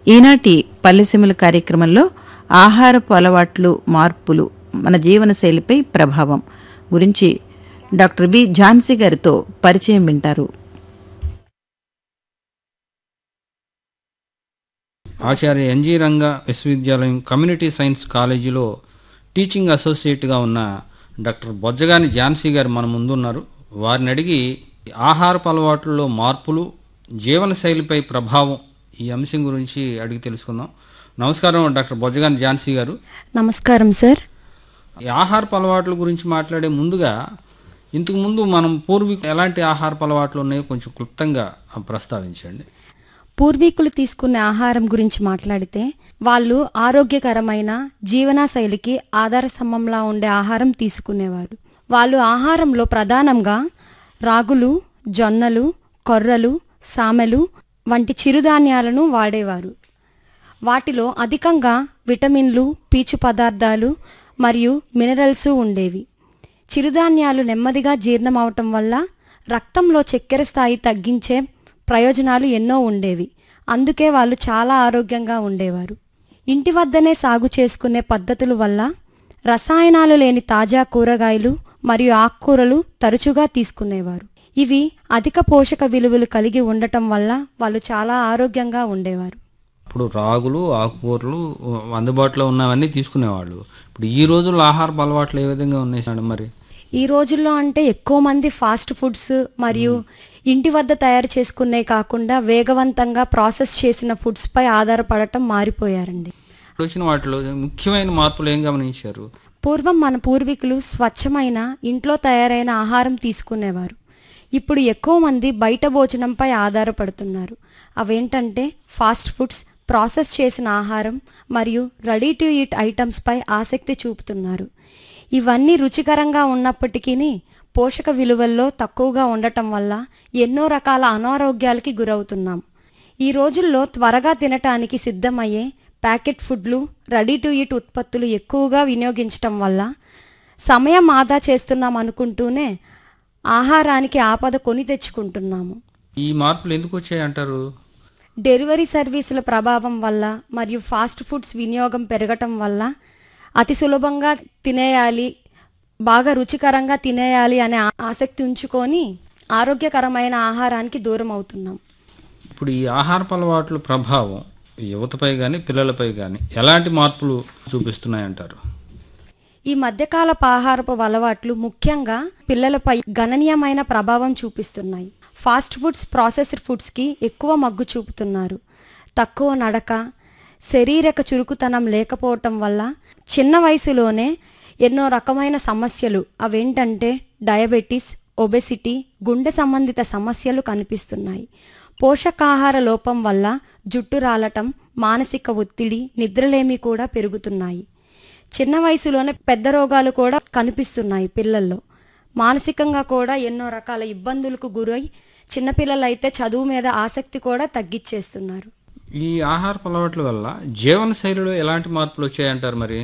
ఈనాటి పల్లెసీమల కార్యక్రమంలో ఆహారపు అలవాట్లు మార్పులు మన జీవనశైలిపై ప్రభావం గురించి డాక్టర్ బి ఝాన్సీ గారితో పరిచయం వింటారు ఆచార్య ఎన్జీ రంగా విశ్వవిద్యాలయం కమ్యూనిటీ సైన్స్ కాలేజీలో టీచింగ్ అసోసియేట్గా ఉన్న డాక్టర్ బొజ్జగాని ఝాన్సీ గారు మన ముందున్నారు వారిని అడిగి ఆహారపు అలవాట్లలో మార్పులు జీవనశైలిపై ప్రభావం ఈ అంశం గురించి అడిగి తెలుసుకుందాం నమస్కారం డాక్టర్ బొజ్జగాని ఝాన్సీ గారు నమస్కారం సార్ ఈ ఆహారపు అలవాట్ల గురించి మాట్లాడే ముందుగా ఇంతకు ముందు మనం పూర్వీకులు ఎలాంటి ఆహారపు అలవాట్లు ఉన్నాయో కొంచెం క్లుప్తంగా ప్రస్తావించండి పూర్వీకులు తీసుకునే ఆహారం గురించి మాట్లాడితే వాళ్ళు ఆరోగ్యకరమైన జీవనశైలికి ఆధార స్తంభంలా ఉండే ఆహారం తీసుకునేవారు వాళ్ళు ఆహారంలో ప్రధానంగా రాగులు జొన్నలు కొర్రలు సామెలు వంటి చిరుధాన్యాలను వాడేవారు వాటిలో అధికంగా విటమిన్లు పీచు పదార్థాలు మరియు మినరల్స్ ఉండేవి చిరుధాన్యాలు నెమ్మదిగా జీర్ణం అవటం వల్ల రక్తంలో చక్కెర స్థాయి తగ్గించే ప్రయోజనాలు ఎన్నో ఉండేవి అందుకే వాళ్ళు చాలా ఆరోగ్యంగా ఉండేవారు ఇంటి వద్దనే సాగు చేసుకునే పద్ధతుల వల్ల రసాయనాలు లేని తాజా కూరగాయలు మరియు ఆకుకూరలు తరచుగా తీసుకునేవారు ఇవి అధిక పోషక విలువలు కలిగి ఉండటం వల్ల వాళ్ళు చాలా ఆరోగ్యంగా ఉండేవారు ఇప్పుడు రాగులు ఆకుకూరలు అందుబాటులో ఉన్నవన్నీ తీసుకునేవాళ్ళు ఇప్పుడు ఈ రోజుల్లో ఆహారపు అలవాట్లు ఏ విధంగా ఉన్నాయి మేడం మరి ఈ రోజుల్లో అంటే ఎక్కువ మంది ఫాస్ట్ ఫుడ్స్ మరియు ఇంటి వద్ద తయారు చేసుకునే కాకుండా వేగవంతంగా ప్రాసెస్ చేసిన ఫుడ్స్ పై ఆధారపడటం మారిపోయారండి ఇప్పుడు వచ్చిన వాటిలో ముఖ్యమైన మార్పులు ఏం గమనించారు పూర్వం మన పూర్వీకులు స్వచ్ఛమైన ఇంట్లో తయారైన ఆహారం తీసుకునేవారు ఇప్పుడు ఎక్కువ మంది బయట భోజనంపై ఆధారపడుతున్నారు అవేంటంటే ఫాస్ట్ ఫుడ్స్ ప్రాసెస్ చేసిన ఆహారం మరియు రెడీ టు ఈట్ ఐటమ్స్పై ఆసక్తి చూపుతున్నారు ఇవన్నీ రుచికరంగా ఉన్నప్పటికీ పోషక విలువల్లో తక్కువగా ఉండటం వల్ల ఎన్నో రకాల అనారోగ్యాలకి గురవుతున్నాం ఈ రోజుల్లో త్వరగా తినటానికి సిద్ధమయ్యే ప్యాకెట్ ఫుడ్లు రెడీ టు ఈట్ ఉత్పత్తులు ఎక్కువగా వినియోగించటం వల్ల సమయం ఆదా చేస్తున్నాం అనుకుంటూనే ఆహారానికి ఆపద కొని తెచ్చుకుంటున్నాము ఈ మార్పులు ఎందుకు వచ్చాయి అంటారు డెలివరీ సర్వీసుల ప్రభావం వల్ల మరియు ఫాస్ట్ ఫుడ్స్ వినియోగం పెరగటం వల్ల అతి సులభంగా తినేయాలి బాగా రుచికరంగా తినేయాలి అనే ఆ- ఆసక్తి ఉంచుకొని ఆరోగ్యకరమైన ఆహారానికి దూరం అవుతున్నాం ఇప్పుడు ఈ ఆహారపు అలవాట్ల ప్రభావం యువతపై కానీ పిల్లలపై కానీ ఎలాంటి మార్పులు చూపిస్తున్నాయి అంటారు ఈ మధ్యకాలపు ఆహారపు అలవాట్లు ముఖ్యంగా పిల్లలపై గణనీయమైన ప్రభావం చూపిస్తున్నాయి ఫాస్ట్ ఫుడ్స్ ప్రాసెస్డ్ ఫుడ్స్కి ఎక్కువ మగ్గు చూపుతున్నారు తక్కువ నడక శారీరక చురుకుతనం లేకపోవటం వల్ల చిన్న వయసులోనే ఎన్నో రకమైన సమస్యలు అవేంటంటే డయాబెటీస్ ఒబెసిటీ గుండె సంబంధిత సమస్యలు కనిపిస్తున్నాయి పోషకాహార లోపం వల్ల జుట్టు రాలటం మానసిక ఒత్తిడి నిద్రలేమి కూడా పెరుగుతున్నాయి చిన్న వయసులోనే పెద్ద రోగాలు కూడా కనిపిస్తున్నాయి పిల్లల్లో మానసికంగా కూడా ఎన్నో రకాల ఇబ్బందులకు గురై చిన్నపిల్లలైతే చదువు మీద ఆసక్తి కూడా తగ్గిచ్చేస్తున్నారు ఈ ఆహారపు అలవాట్ల వల్ల జీవన శైలిలో ఎలాంటి మార్పులు వచ్చాయంటారు మరి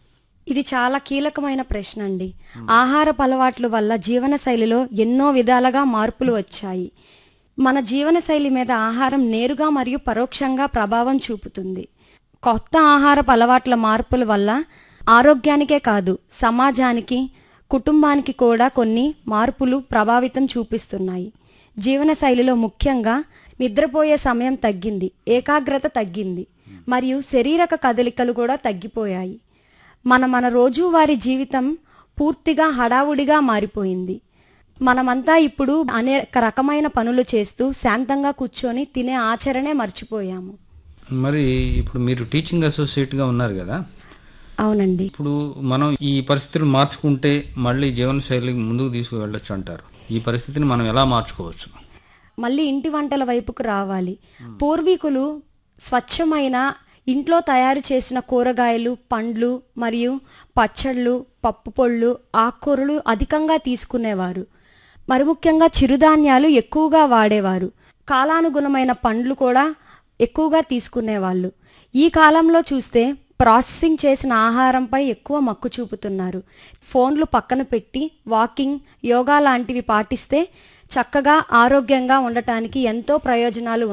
ఇది చాలా కీలకమైన ప్రశ్న అండి ఆహారపు అలవాట్ల వల్ల జీవనశైలిలో ఎన్నో విధాలుగా మార్పులు వచ్చాయి మన జీవనశైలి మీద ఆహారం నేరుగా మరియు పరోక్షంగా ప్రభావం చూపుతుంది కొత్త ఆహారపు అలవాట్ల మార్పుల వల్ల ఆరోగ్యానికే కాదు సమాజానికి కుటుంబానికి కూడా కొన్ని మార్పులు ప్రభావితం చూపిస్తున్నాయి జీవనశైలిలో ముఖ్యంగా నిద్రపోయే సమయం తగ్గింది ఏకాగ్రత తగ్గింది మరియు శారీరక కదలికలు కూడా తగ్గిపోయాయి మన మన రోజువారీ జీవితం పూర్తిగా హడావుడిగా మారిపోయింది మనమంతా ఇప్పుడు అనేక రకమైన పనులు చేస్తూ శాంతంగా కూర్చొని తినే ఆచరణే మర్చిపోయాము మరి ఇప్పుడు మీరు టీచింగ్ అసోసియేట్గా ఉన్నారు కదా అవునండి ఇప్పుడు మనం ఈ పరిస్థితులు మార్చుకుంటే మళ్ళీ జీవన శైలి ముందుకు తీసుకువెళ్ళొచ్చు అంటారు ఈ పరిస్థితిని మనం ఎలా మార్చుకోవచ్చు మళ్ళీ ఇంటి వంటల వైపుకు రావాలి పూర్వీకులు స్వచ్ఛమైన ఇంట్లో తయారు చేసిన కూరగాయలు పండ్లు మరియు పచ్చళ్ళు పప్పు పొళ్ళు ఆకుకూరలు అధికంగా తీసుకునేవారు మరి ముఖ్యంగా చిరుధాన్యాలు ఎక్కువగా వాడేవారు కాలానుగుణమైన పండ్లు కూడా ఎక్కువగా తీసుకునేవాళ్ళు ఈ కాలంలో చూస్తే ప్రాసెసింగ్ చేసిన ఆహారంపై ఎక్కువ మక్కు చూపుతున్నారు ఫోన్లు పక్కన పెట్టి వాకింగ్ యోగా లాంటివి పాటిస్తే చక్కగా ఆరోగ్యంగా ఉండటానికి ఎంతో ప్రయోజనాలు ఉన్నాయి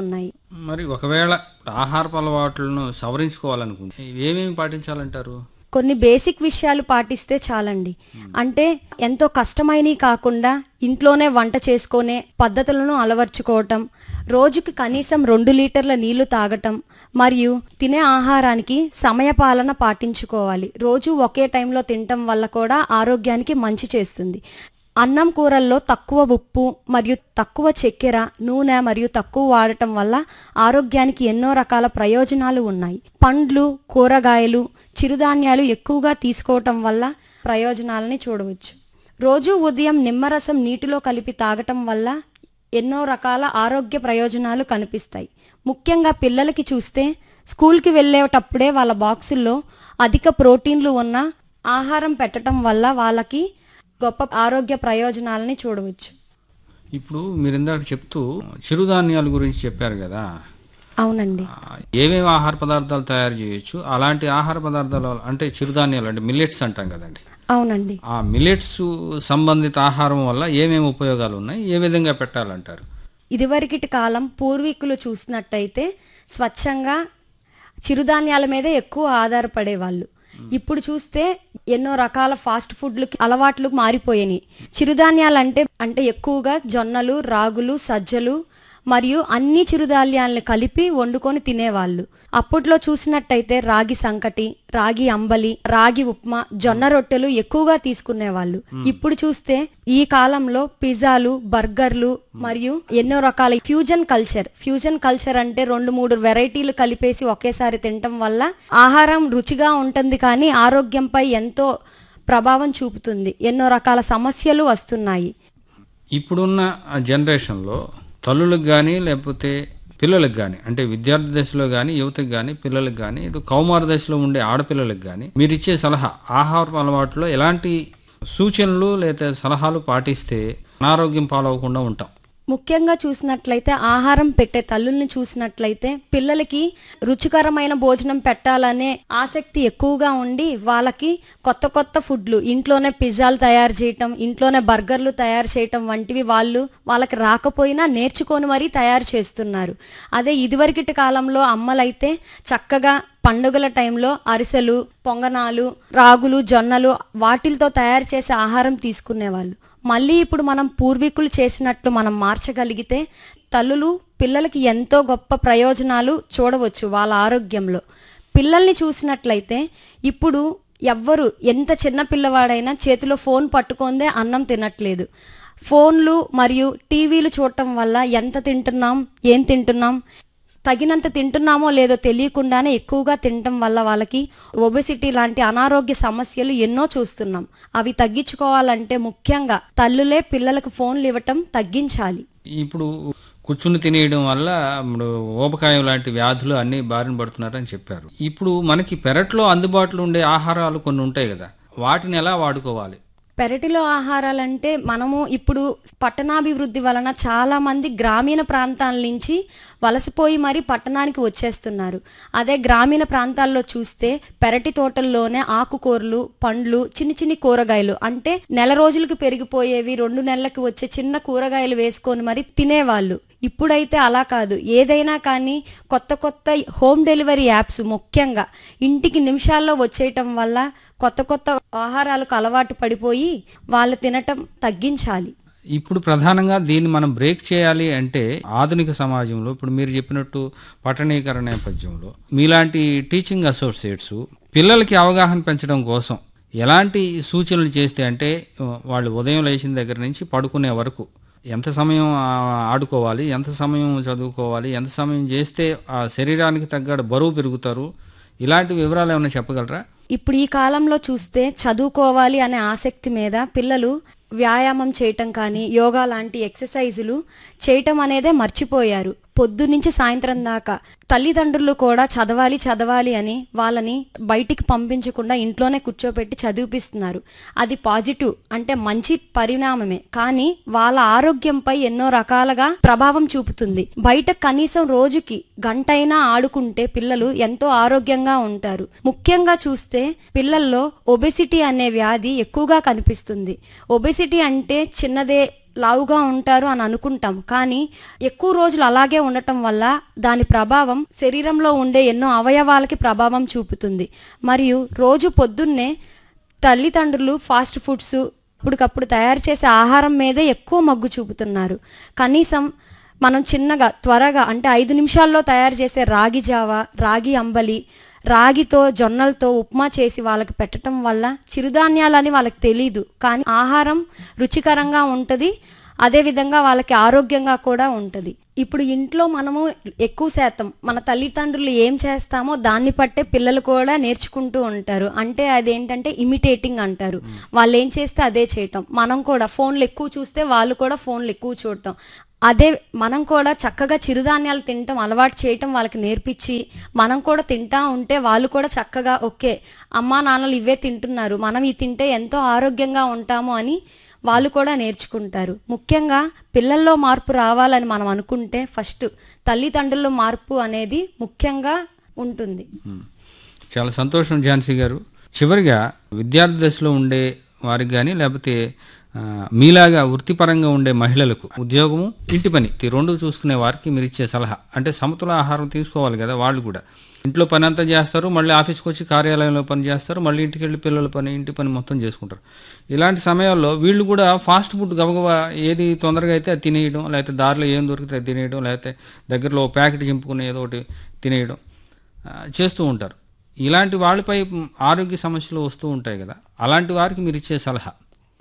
మరి ఒకవేళ ఆహారపు అలవాట్లను సవరించుకోవాలనుకుంటే ఏమేమి పాటించాలంటారు కొన్ని బేసిక్ విషయాలు పాటిస్తే చాలండి అంటే ఎంతో కష్టమైనవి కాకుండా ఇంట్లోనే వంట చేసుకునే పద్ధతులను అలవర్చుకోవటం రోజుకి కనీసం రెండు లీటర్ల నీళ్లు తాగటం మరియు తినే ఆహారానికి సమయపాలన పాటించుకోవాలి రోజు ఒకే టైంలో తినటం వల్ల కూడా ఆరోగ్యానికి మంచి చేస్తుంది అన్నం కూరల్లో తక్కువ ఉప్పు మరియు తక్కువ చక్కెర నూనె మరియు తక్కువ వాడటం వల్ల ఆరోగ్యానికి ఎన్నో రకాల ప్రయోజనాలు ఉన్నాయి పండ్లు కూరగాయలు చిరుధాన్యాలు ఎక్కువగా తీసుకోవటం వల్ల ప్రయోజనాలని చూడవచ్చు రోజు ఉదయం నిమ్మరసం నీటిలో కలిపి తాగటం వల్ల ఎన్నో రకాల ఆరోగ్య ప్రయోజనాలు కనిపిస్తాయి ముఖ్యంగా పిల్లలకి చూస్తే స్కూల్కి వెళ్ళేటప్పుడే వాళ్ళ బాక్సుల్లో అధిక ప్రోటీన్లు ఉన్న ఆహారం పెట్టడం వల్ల వాళ్ళకి గొప్ప ఆరోగ్య ప్రయోజనాలని చూడవచ్చు ఇప్పుడు మీరు ఇందాక చెప్తూ చిరుధాన్యాల గురించి చెప్పారు కదా అవునండి ఆ, ఏమేమి ఆహార పదార్థాలు తయారు చేయొచ్చు అలాంటి ఆహార పదార్థాలు అంటే చిరుధాన్యాలు అంటే మిల్లెట్స్ అంటాం కదండి అవునండి ఆ మిల్లెట్స్ సంబంధిత ఆహారం వల్ల ఏమేమి ఉపయోగాలు ఉన్నాయి ఏ విధంగా పెట్టాలంటారు ఇదివరకటి కాలం పూర్వీకులు చూసినట్టయితే స్వచ్ఛంగా చిరుధాన్యాల మీదే ఎక్కువ ఆధారపడేవాళ్ళు ఇప్పుడు చూస్తే ఎన్నో రకాల ఫాస్ట్ ఫుడ్లకి అలవాట్లు మారిపోయినాయి చిరుధాన్యాలు అంటే అంటే ఎక్కువగా జొన్నలు రాగులు సజ్జలు మరియు అన్ని చిరుధాన్యాలను కలిపి వండుకొని తినేవాళ్ళు అప్పట్లో చూసినట్టయితే రాగి సంకటి రాగి అంబలి రాగి ఉప్మా జొన్న రొట్టెలు ఎక్కువగా తీసుకునేవాళ్ళు ఇప్పుడు చూస్తే ఈ కాలంలో పిజ్జాలు బర్గర్లు మరియు ఎన్నో రకాల ఫ్యూజన్ కల్చర్ ఫ్యూజన్ కల్చర్ అంటే రెండు మూడు వెరైటీలు కలిపేసి ఒకేసారి తినటం వల్ల ఆహారం రుచిగా ఉంటుంది కానీ ఆరోగ్యంపై ఎంతో ప్రభావం చూపుతుంది ఎన్నో రకాల సమస్యలు వస్తున్నాయి ఇప్పుడున్న ఆ జనరేషన్లో తల్లులకు కానీ లేకపోతే పిల్లలకు కానీ అంటే విద్యార్థి దశలో కానీ యువతకు కానీ పిల్లలకు కానీ ఇటు కౌమార దశలో ఉండే ఆడపిల్లలకు కానీ మీరు ఇచ్చే సలహా ఆహార అలవాట్లో ఎలాంటి సూచనలు లేదా సలహాలు పాటిస్తే అనారోగ్యం పాలవకుండా ఉంటాం ముఖ్యంగా చూసినట్లయితే ఆహారం పెట్టే తల్లుల్ని చూసినట్లయితే పిల్లలకి రుచికరమైన భోజనం పెట్టాలనే ఆసక్తి ఎక్కువగా ఉండి వాళ్ళకి కొత్త కొత్త ఫుడ్లు ఇంట్లోనే పిజ్జాలు తయారు చేయటం ఇంట్లోనే బర్గర్లు తయారు చేయటం వంటివి వాళ్ళు వాళ్ళకి రాకపోయినా నేర్చుకొని మరీ తయారు చేస్తున్నారు అదే ఇదివరకటి కాలంలో అమ్మలైతే చక్కగా పండుగల టైంలో అరిసెలు పొంగనాలు రాగులు జొన్నలు వాటిలతో తయారు చేసే ఆహారం తీసుకునేవాళ్ళు మళ్ళీ ఇప్పుడు మనం పూర్వీకులు చేసినట్లు మనం మార్చగలిగితే తల్లులు పిల్లలకి ఎంతో గొప్ప ప్రయోజనాలు చూడవచ్చు వాళ్ళ ఆరోగ్యంలో పిల్లల్ని చూసినట్లయితే ఇప్పుడు ఎవ్వరు ఎంత చిన్న పిల్లవాడైనా చేతిలో ఫోన్ పట్టుకుందే అన్నం తినట్లేదు ఫోన్లు మరియు టీవీలు చూడటం వల్ల ఎంత తింటున్నాం ఏం తింటున్నాం తగినంత తింటున్నామో లేదో తెలియకుండానే ఎక్కువగా తినటం వల్ల వాళ్ళకి ఒబెసిటీ లాంటి అనారోగ్య సమస్యలు ఎన్నో చూస్తున్నాం అవి తగ్గించుకోవాలంటే ముఖ్యంగా తల్లులే పిల్లలకు ఫోన్లు ఇవ్వటం తగ్గించాలి ఇప్పుడు కూర్చుని తినేయడం వల్ల ఇప్పుడు ఊబకాయం లాంటి వ్యాధులు అన్ని బారిన పడుతున్నారని చెప్పారు ఇప్పుడు మనకి పెరట్లో అందుబాటులో ఉండే ఆహారాలు కొన్ని ఉంటాయి కదా వాటిని ఎలా వాడుకోవాలి పెరటిలో ఆహారాలంటే మనము ఇప్పుడు పట్టణాభివృద్ధి వలన చాలా మంది గ్రామీణ ప్రాంతాల నుంచి వలసపోయి మరీ పట్టణానికి వచ్చేస్తున్నారు అదే గ్రామీణ ప్రాంతాల్లో చూస్తే పెరటి తోటల్లోనే ఆకుకూరలు పండ్లు చిన్ని చిన్ని కూరగాయలు అంటే నెల రోజులకు పెరిగిపోయేవి రెండు నెలలకు వచ్చే చిన్న కూరగాయలు వేసుకొని మరి తినేవాళ్ళు ఇప్పుడైతే అలా కాదు ఏదైనా కానీ కొత్త కొత్త హోమ్ డెలివరీ యాప్స్ ముఖ్యంగా ఇంటికి నిమిషాల్లో వచ్చేయటం వల్ల కొత్త కొత్త ఆహారాలకు అలవాటు పడిపోయి వాళ్ళు తినటం తగ్గించాలి ఇప్పుడు ప్రధానంగా దీన్ని మనం బ్రేక్ చేయాలి అంటే ఆధునిక సమాజంలో ఇప్పుడు మీరు చెప్పినట్టు పట్టణీకరణ నేపథ్యంలో మీలాంటి టీచింగ్ అసోసియేట్స్ పిల్లలకి అవగాహన పెంచడం కోసం ఎలాంటి సూచనలు చేస్తే అంటే వాళ్ళు ఉదయం లేచిన దగ్గర నుంచి పడుకునే వరకు ఎంత సమయం ఆ, ఆడుకోవాలి ఎంత సమయం చదువుకోవాలి ఎంత సమయం చేస్తే ఆ శరీరానికి తగ్గ బరువు పెరుగుతారు ఇలాంటి వివరాలు ఏమైనా చెప్పగలరా ఇప్పుడు ఈ కాలంలో చూస్తే చదువుకోవాలి అనే ఆసక్తి మీద పిల్లలు వ్యాయామం చేయటం కానీ యోగా లాంటి ఎక్సర్సైజులు చేయటం అనేదే మర్చిపోయారు పొద్దు నుంచి సాయంత్రం దాకా తల్లిదండ్రులు కూడా చదవాలి చదవాలి అని వాళ్ళని బయటికి పంపించకుండా ఇంట్లోనే కూర్చోపెట్టి చదివిపిస్తున్నారు అది పాజిటివ్ అంటే మంచి పరిణామమే కానీ వాళ్ళ ఆరోగ్యంపై ఎన్నో రకాలుగా ప్రభావం చూపుతుంది బయట కనీసం రోజుకి గంటైనా ఆడుకుంటే పిల్లలు ఎంతో ఆరోగ్యంగా ఉంటారు ముఖ్యంగా చూస్తే పిల్లల్లో ఒబెసిటీ అనే వ్యాధి ఎక్కువగా కనిపిస్తుంది ఒబెసిటీ అంటే చిన్నదే లావుగా ఉంటారు అని అనుకుంటాం కానీ ఎక్కువ రోజులు అలాగే ఉండటం వల్ల దాని ప్రభావం శరీరంలో ఉండే ఎన్నో అవయవాలకి ప్రభావం చూపుతుంది మరియు రోజు పొద్దున్నే తల్లిదండ్రులు ఫాస్ట్ ఫుడ్స్ ఇప్పటికప్పుడు తయారు చేసే ఆహారం మీదే ఎక్కువ మొగ్గు చూపుతున్నారు కనీసం మనం చిన్నగా త్వరగా అంటే ఐదు నిమిషాల్లో తయారు చేసే రాగి జావ రాగి అంబలి రాగితో జొన్నలతో ఉప్మా చేసి వాళ్ళకి పెట్టడం వల్ల చిరుధాన్యాలని వాళ్ళకి తెలీదు కానీ ఆహారం రుచికరంగా ఉంటుంది అదేవిధంగా వాళ్ళకి ఆరోగ్యంగా కూడా ఉంటుంది ఇప్పుడు ఇంట్లో మనము ఎక్కువ శాతం మన తల్లిదండ్రులు ఏం చేస్తామో దాన్ని పట్టే పిల్లలు కూడా నేర్చుకుంటూ ఉంటారు అంటే అదేంటంటే ఇమిటేటింగ్ అంటారు వాళ్ళు ఏం చేస్తే అదే చేయటం మనం కూడా ఫోన్లు ఎక్కువ చూస్తే వాళ్ళు కూడా ఫోన్లు ఎక్కువ చూడటం అదే మనం కూడా చక్కగా చిరుధాన్యాలు తినటం అలవాటు చేయటం వాళ్ళకి నేర్పించి మనం కూడా తింటా ఉంటే వాళ్ళు కూడా చక్కగా ఓకే అమ్మా నాన్నలు ఇవే తింటున్నారు మనం ఇవి తింటే ఎంతో ఆరోగ్యంగా ఉంటాము అని వాళ్ళు కూడా నేర్చుకుంటారు ముఖ్యంగా పిల్లల్లో మార్పు రావాలని మనం అనుకుంటే ఫస్ట్ తల్లిదండ్రుల్లో మార్పు అనేది ముఖ్యంగా ఉంటుంది చాలా సంతోషం ఝాన్సీ గారు చివరిగా విద్యార్థి దశలో ఉండే వారికి కానీ లేకపోతే ఆ, మీలాగా వృత్తిపరంగా ఉండే మహిళలకు ఉద్యోగము ఇంటి పని ఈ రెండు చూసుకునే వారికి మీరు ఇచ్చే సలహా అంటే సమతుల ఆహారం తీసుకోవాలి కదా వాళ్ళు కూడా ఇంట్లో పని అంతా చేస్తారు మళ్ళీ ఆఫీస్కి వచ్చి కార్యాలయంలో పని చేస్తారు మళ్ళీ ఇంటికి వెళ్ళి పిల్లల పని ఇంటి పని మొత్తం చేసుకుంటారు ఇలాంటి సమయాల్లో వీళ్ళు కూడా ఫాస్ట్ ఫుడ్ గబగబా ఏది తొందరగా అయితే అది తినేయడం లేకపోతే దారిలో ఏం దొరికితే అది తినేయడం లేకపోతే దగ్గరలో ఓ ప్యాకెట్ చింపుకుని ఏదో ఒకటి తినేయడం ఆ, చేస్తూ ఉంటారు ఇలాంటి వాళ్ళపై మ్, ఆరోగ్య సమస్యలు వస్తూ ఉంటాయి కదా అలాంటి వారికి మీరు ఇచ్చే సలహా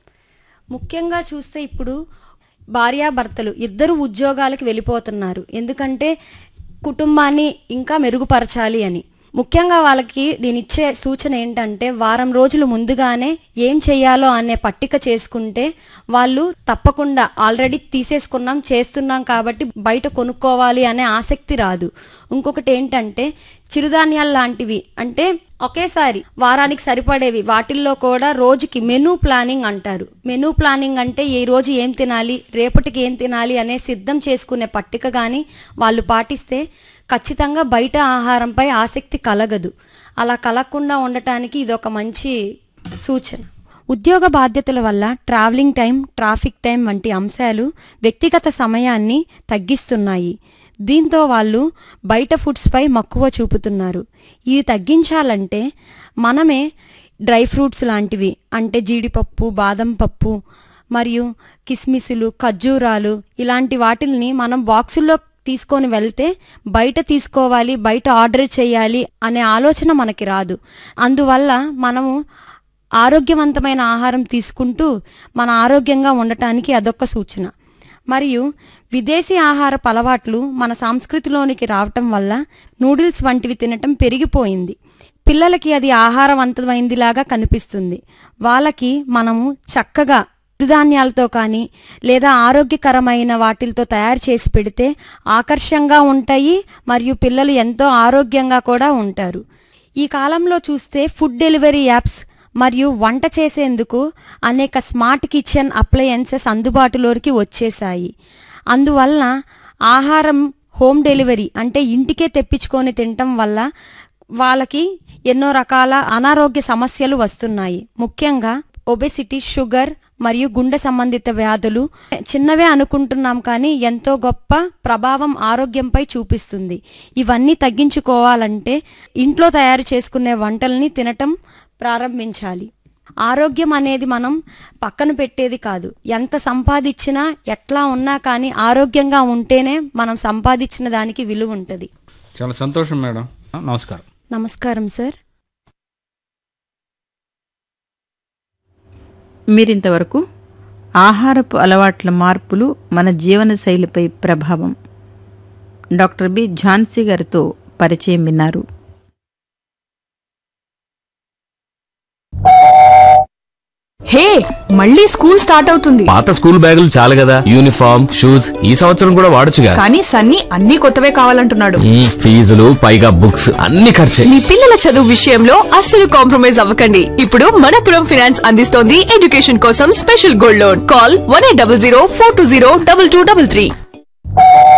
ముఖ్యంగా చూస్తే ఇప్పుడు భార్యాభర్తలు ఇద్దరు ఉద్యోగాలకు వెళ్ళిపోతున్నారు ఎందుకంటే కుటుంబాన్ని ఇంకా మెరుగుపరచాలి అని ముఖ్యంగా వాళ్ళకి నేను ఇచ్చే సూచన ఏంటంటే వారం రోజులు ముందుగానే ఏం చేయాలో అనే పట్టిక చేసుకుంటే వాళ్ళు తప్పకుండా ఆల్రెడీ తీసేసుకున్నాం చేస్తున్నాం కాబట్టి బయట కొనుక్కోవాలి అనే ఆసక్తి రాదు ఇంకొకటి ఏంటంటే చిరుధాన్యాలు లాంటివి అంటే ఒకేసారి వారానికి సరిపడేవి వాటిల్లో కూడా రోజుకి మెనూ ప్లానింగ్ అంటారు మెనూ ప్లానింగ్ అంటే ఈ రోజు ఏం తినాలి రేపటికి ఏం తినాలి అనే సిద్ధం చేసుకునే పట్టిక కానీ వాళ్ళు పాటిస్తే ఖచ్చితంగా బయట ఆహారంపై ఆసక్తి కలగదు అలా కలగకుండా ఉండటానికి ఇది ఒక మంచి సూచన ఉద్యోగ బాధ్యతల వల్ల ట్రావెలింగ్ టైం ట్రాఫిక్ టైం వంటి అంశాలు వ్యక్తిగత సమయాన్ని తగ్గిస్తున్నాయి దీంతో వాళ్ళు బయట ఫుడ్స్పై మక్కువ చూపుతున్నారు ఇది తగ్గించాలంటే మనమే డ్రై ఫ్రూట్స్ లాంటివి అంటే జీడిపప్పు బాదం పప్పు మరియు కిస్మిసులు ఖర్జూరాలు ఇలాంటి వాటిల్ని మనం బాక్సుల్లో తీసుకొని వెళ్తే బయట తీసుకోవాలి బయట ఆర్డర్ చేయాలి అనే ఆలోచన మనకి రాదు అందువల్ల మనము ఆరోగ్యవంతమైన ఆహారం తీసుకుంటూ మన ఆరోగ్యంగా ఉండటానికి అదొక సూచన మరియు విదేశీ ఆహారపు అలవాట్లు మన సంస్కృతిలోనికి రావటం వల్ల నూడిల్స్ వంటివి తినటం పెరిగిపోయింది పిల్లలకి అది ఆహారవంతమైందిలాగా కనిపిస్తుంది వాళ్ళకి మనము చక్కగా చిరుధాన్యాలతో కానీ లేదా ఆరోగ్యకరమైన వాటిలతో తయారు చేసి పెడితే ఆకర్షంగా ఉంటాయి మరియు పిల్లలు ఎంతో ఆరోగ్యంగా కూడా ఉంటారు ఈ కాలంలో చూస్తే ఫుడ్ డెలివరీ యాప్స్ మరియు వంట చేసేందుకు అనేక స్మార్ట్ కిచెన్ అప్లయన్సెస్ అందుబాటులోకి వచ్చేసాయి అందువలన ఆహారం హోమ్ డెలివరీ అంటే ఇంటికే తెప్పించుకొని తినటం వల్ల వాళ్ళకి ఎన్నో రకాల అనారోగ్య సమస్యలు వస్తున్నాయి ముఖ్యంగా ఒబెసిటీ షుగర్ మరియు గుండె సంబంధిత వ్యాధులు చిన్నవే అనుకుంటున్నాం కానీ ఎంతో గొప్ప ప్రభావం ఆరోగ్యంపై చూపిస్తుంది ఇవన్నీ తగ్గించుకోవాలంటే ఇంట్లో తయారు చేసుకునే వంటల్ని తినటం ప్రారంభించాలి ఆరోగ్యం అనేది మనం పక్కన పెట్టేది కాదు ఎంత సంపాదించినా ఎట్లా ఉన్నా కానీ ఆరోగ్యంగా ఉంటేనే మనం సంపాదించిన దానికి విలువ ఉంటుంది చాలా సంతోషం మేడం నమస్కారం నమస్కారం సార్ మీరింతవరకు ఆహారపు అలవాట్ల మార్పులు మన జీవన శైలిపై ప్రభావం డాక్టర్ బి ఝాన్సీ గారితో పరిచయం విన్నారు హే మళ్ళీ స్కూల్ స్టార్ట్ అవుతుంది పాత స్కూల్ బ్యాగులు చాలు కదా యూనిఫామ్ షూస్ ఈ సంవత్సరం కూడా వాడొచ్చుగా కానీ సన్నీ అన్ని కొత్తవే కావాలంటున్నాడు ఈ ఫీజులు పైగా బుక్స్ అన్ని ఖర్చే మీ పిల్లల చదువు విషయంలో అస్సలు కాంప్రమైజ్ అవ్వకండి ఇప్పుడు మనపురం ఫినాన్స్ అందిస్తోంది ఎడ్యుకేషన్ కోసం special gold loan call one eight double zero four two zero double two double three